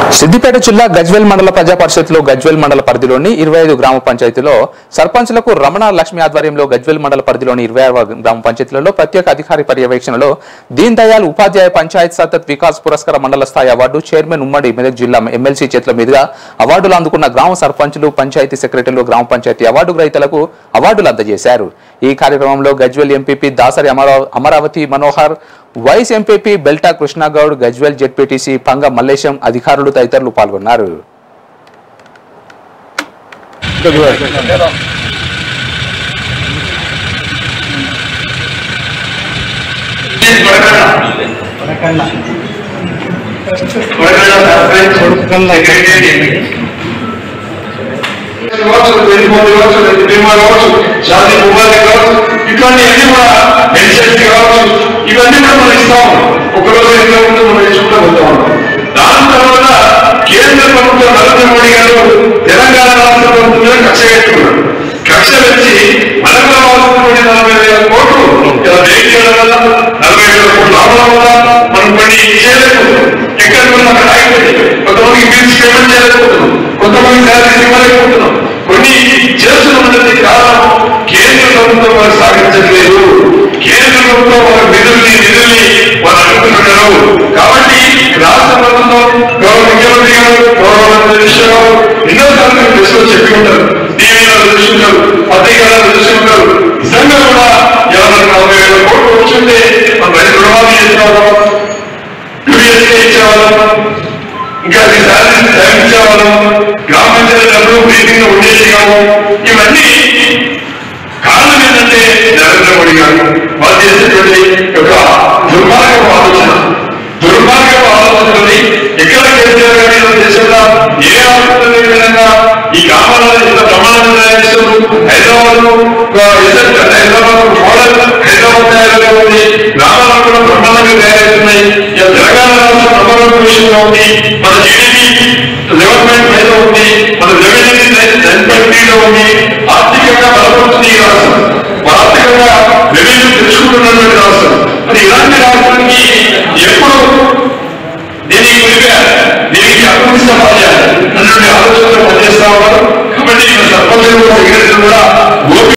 సిద్దిపేట జిల్లా గజ్వేల్ మండల ప్రజా పరిషత్లో గజ్వేల్ మండల పరిధిలోని ఇరవై ఐదు గ్రామ పంచాయతీలో సర్పంచ్లకు రమణ లక్ష్మి ఆధ్వర్యంలో గజ్వేల్ మండల పరిధిలోని ఇరవై ఆరు గ్రామ పంచాయతీలలో ప్రత్యేక అధికారి పర్యవేక్షణలో దీన్ దయాళ్ ఉపాధ్యాయ పంచాయత్ సతత్ వికాస్ పురస్కార మండల స్థాయి అవార్డు చైర్మన్ ఉమ్మడి మెదక్ జిల్లా ఎమ్మెల్సీ చేతుల మీదుగా అవార్డులు అందుకున్న గ్రామ సర్పంచులు పంచాయతీ సెక్రటరీలు గ్రామ పంచాయతీ అవార్డు గ్రహీతలకు అవార్డులు అందజేశారు ఈ కార్యక్రమంలో Gajwel MPP Dasari Amara- Amaravathi Manohar vice MPP Belta Krishnagoud Gajwel ZPTC Panga Mallesham అధికారులు తదితరులు పాల్గొన్నారు కావచ్చు వెళ్ళిపోతే కావచ్చు లేదా బీమా కావచ్చు షాదీ ఉపాధి కావచ్చు ఇట్లాంటి అన్ని కూడా పెన్షన్స్ కావచ్చు ఇవన్నీ కూడా మనం ఇస్తాం ఒకరోజు ఎంత ఉందో మనం ఇచ్చుకుంటూ పోతా ఉంటాం దాని తర్వాత కేంద్ర ప్రభుత్వం నరేంద్ర మోడీ గారు తెలంగాణ రాష్ట్ర ప్రభుత్వం మీద కక్ష పెట్టుకున్నారు కక్ష పెంచి మనకు రావాల్సినటువంటి నలభై వేల కోట్లు ఇలా బ్రేక్ చేయడం వల్ల నలభై వేల కోట్ల లాభం వల్ల మనం కొన్ని చేయలేకపోతున్నాం ఎక్కడ మనం అక్కడ ఆగిపోయింది కొంతమందికి బిల్స్ పేమెంట్ చేయలేకపోతున్నాం కొంతమంది శాలరీస్ ఇవ్వలేకపోతున్నాం కొన్ని చేస్తున్నటువంటి కారణం కేంద్ర ప్రభుత్వం వారు సాగించట్లేదు కేంద్ర ప్రభుత్వం వారి నిధుల్ని నిధుల్ని వారు అడుగుతున్నారు కాబట్టి రాష్ట్ర ప్రభుత్వం గౌరవ ముఖ్యమంత్రి గారు గౌరవ మంత్రి గారు ఎన్నోసార్లు మేము ప్రశ్నలు చెప్పి ఉంటారు టీవీలో తెలుసుకుంటారు పత్రికల్లో తెలుసుకుంటారు నిజంగా కూడా ఎవరైనా నలభై వేల కోట్లు వచ్చింటే మన రైతు రుణమాఫీ చేసేవాళ్ళం యూఎస్ఏ ఇచ్చేవాళ్ళం ఇంకా అది శాలరీ టైం ఇచ్చేవాళ్ళం గ్రామ పంచాయతీ డబ్బులు బ్రీతింగ్ లో ఉండేసేవాళ్ళం ఇవన్నీ కారణం ఏంటంటే నరేంద్ర మోడీ గారు వాళ్ళు చేసేటువంటి ఒక దుర్మార్గపు ఆలోచన దుర్మార్గపు ఆలోచనని ఎక్కడ కేసీఆర్ గారి దేశంలో ఏ ఆలోచన లేని విధంగా ఈ గ్రామాలలో ఇంత ప్రమాణం తయారు చేస్తున్నారు హైదరాబాద్ హైదరాబాద్ మోడల్ హైదరాబాద్ తయారుగా ఉంది గ్రామాలలో కూడా బ్రహ్మాండంగా తయారవుతున్నాయి ఇలా తెలంగాణ రాష్ట్రం బ్రహ్మాండ విషయంలో ఉంది మన జీడిపి డెవలప్మెంట్ మీద ఉంది మన రెవెన్యూ నైన్ పాయింట్ లో ఉంది ఆర్థికంగా బలపడుతుంది ఈ రాష్ట్రం మన ఆర్థికంగా రెవెన్యూ తెచ్చుకుంటున్నటువంటి రాష్ట్రం మరి ఇలాంటి రాష్ట్రానికి ఎప్పుడు దీనికి గురిగా దీనికి అభివృద్ధి సమాజాలు అన్నటువంటి ఆలోచనలు పనిచేస్తా ఉన్నారు కాబట్టి మన సర్పంచులు కూడా సెక్రటరీలు కూడా ఓపిక